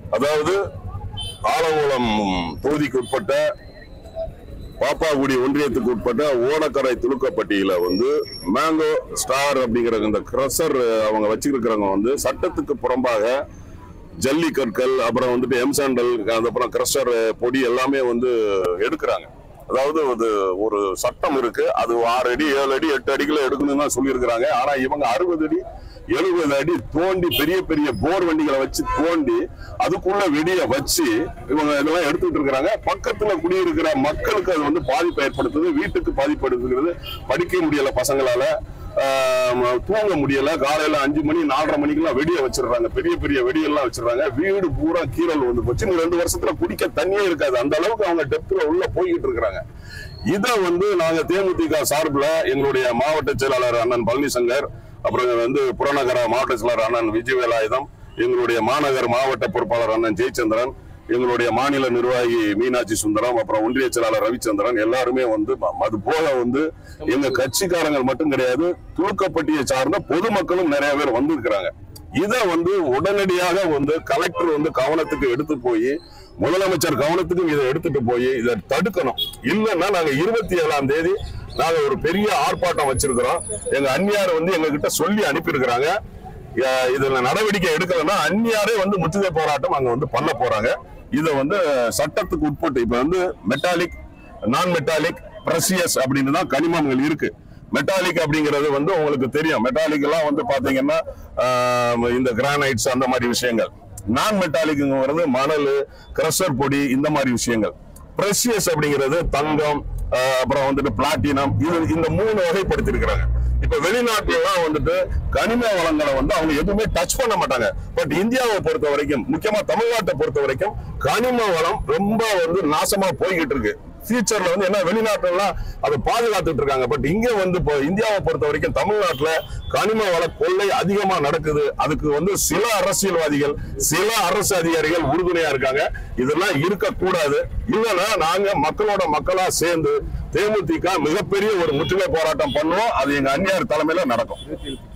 அதாவது ஆலங்குளம் தொகுதிக்கு உட்பட்ட பாப்பாக்குடி ஒன்றியத்துக்கு உட்பட்ட ஓடக்கரை துலுக்கப்பட்டியில வந்து மேங்கோ ஸ்டார் அப்படிங்கிற இந்த கிரஷர் அவங்க வச்சிருக்கிறவங்க வந்து சட்டத்துக்கு புறம்பாக ஜல்லி கற்கள் அப்புறம் வந்துட்டு எம்சாண்டல் அதுக்கப்புறம் கிரஷர் பொடி எல்லாமே வந்து எடுக்கிறாங்க அதாவது அது ஒரு சட்டம் இருக்கு அது ஆறு அடி ஏழு அடி எட்டு அடிக்குள்ள எடுக்கணும்னு தான் சொல்லியிருக்கிறாங்க ஆனா இவங்க அறுபது அடி எழுபது அடி தோண்டி பெரிய பெரிய போர் வண்டிகளை வச்சு தோண்டி அதுக்குள்ள வெடிய வச்சு இவங்க இதெல்லாம் எடுத்துட்டு இருக்கிறாங்க பக்கத்துல குடியிருக்கிற மக்களுக்கு அது வந்து பாதிப்பு ஏற்படுத்துது வீட்டுக்கு பாதிப்பு எடுத்துக்கிறது படிக்க முடியல பசங்களால ஆஹ் தூங்க முடியல காலையில அஞ்சு மணி நாலரை மணிக்கெல்லாம் வெடிய வச்சிடுறாங்க பெரிய பெரிய வெடியெல்லாம் வச்சிடுறாங்க வீடு பூரா கீரல் வந்து போச்சு இன்னும் ரெண்டு வருஷத்துல குடிக்க தண்ணியே இருக்காது அந்த அளவுக்கு அவங்க டெப்த்ல உள்ள போய்கிட்டு இருக்கிறாங்க இதை வந்து நாங்க தேமுதிக சார்பில் எங்களுடைய மாவட்ட செயலாளர் அண்ணன் பழனிசங்கர் அப்புறம் வந்து புறநகர மாவட்ட செயலாளர் அண்ணன் விஜயவேலாயுதம் எங்களுடைய மாநகர் மாவட்ட பொறுப்பாளர் அண்ணன் ஜெயச்சந்திரன் எங்களுடைய மாநில நிர்வாகி மீனாட்சி சுந்தரம் அப்புறம் ஒன்றிய செயலாளர் ரவிச்சந்திரன் எல்லாருமே வந்து ம- அது போல வந்து எங்க கட்சிக்காரங்க மட்டும் கிடையாது துளுக்கப்பட்டியை சார்ந்த பொதுமக்களும் நிறைய பேர் வந்திருக்கிறாங்க இதை வந்து உடனடியாக வந்து கலெக்டர் வந்து கவனத்துக்கு எடுத்து போய் முதலமைச்சர் கவனத்துக்கும் இதை எடுத்துட்டு போய் இதை தடுக்கணும் இல்லைன்னா நாங்க இருபத்தி ஏழாம் தேதி நாங்க ஒரு பெரிய ஆர்ப்பாட்டம் வச்சிருக்கிறோம் எங்க அந்நியார் வந்து எங்க கிட்ட சொல்லி அனுப்பியிருக்கிறாங்க அஹ் இதுல நடவடிக்கை எடுக்கலன்னா அந்நியாரே வந்து முற்றுகை போராட்டம் அங்க வந்து பண்ண போறாங்க இதை வந்து சட்டத்துக்கு உட்பட்டு இப்ப வந்து மெட்டாலிக் நான் மெட்டாலிக் பிரசியஸ் அப்படின்னு தான் கனிமங்கள் இருக்கு மெட்டாலிக் அப்படிங்கிறது வந்து உங்களுக்கு தெரியும் மெட்டாலிக் எல்லாம் வந்து பாத்தீங்கன்னா ஆஹ், இந்த கிரானைட்ஸ் அந்த மாதிரி விஷயங்கள் நான் மெட்டாலிக்ங்கிறது மணல் கிரஷர் பொடி இந்த மாதிரி விஷயங்கள் பிரஷியஸ் அப்படிங்கிறது தங்கம் ஆஹ், அப்புறம் வந்துட்டு பிளாட்டினம் இது இந்த மூணு வகைப்படுத்திருக்கிறாங்க இப்ப வெளிநாட்டுல எல்லாம் வந்துட்டு கனிம வளங்களை வந்து அவங்க எதுவுமே டச் பண்ண மாட்டாங்க பட் இந்தியாவை பொறுத்த வரைக்கும் முக்கியமா தமிழ்நாட்டை பொறுத்த வரைக்கும் கனிம வளம் ரொம்ப வந்து நாசமா போய்கிட்டு இருக்கு ஃபியூச்சர்ல வந்து என்ன வெளிநாட்டுல எல்லாம் அதை பாதுகாத்துட்டு இருக்காங்க பட் இங்க வந்து இப்போ இந்தியாவை பொறுத்த வரைக்கும் தமிழ்நாட்டுல கனிம வள கொள்ளை அதிகமா நடக்குது அதுக்கு வந்து சில அரசியல்வாதிகள் சில அரசு அதிகாரிகள் உறுதுணையா இருக்காங்க இதெல்லாம் இருக்கக்கூடாது இல்லைன்னா நாங்க மக்களோட மக்களா சேர்ந்து தேமுதிக மிகப்பெரிய ஒரு முற்றுகை போராட்டம் பண்ணுவோம் அது எங்க அந்நியார் தலைமையில நடக்கும்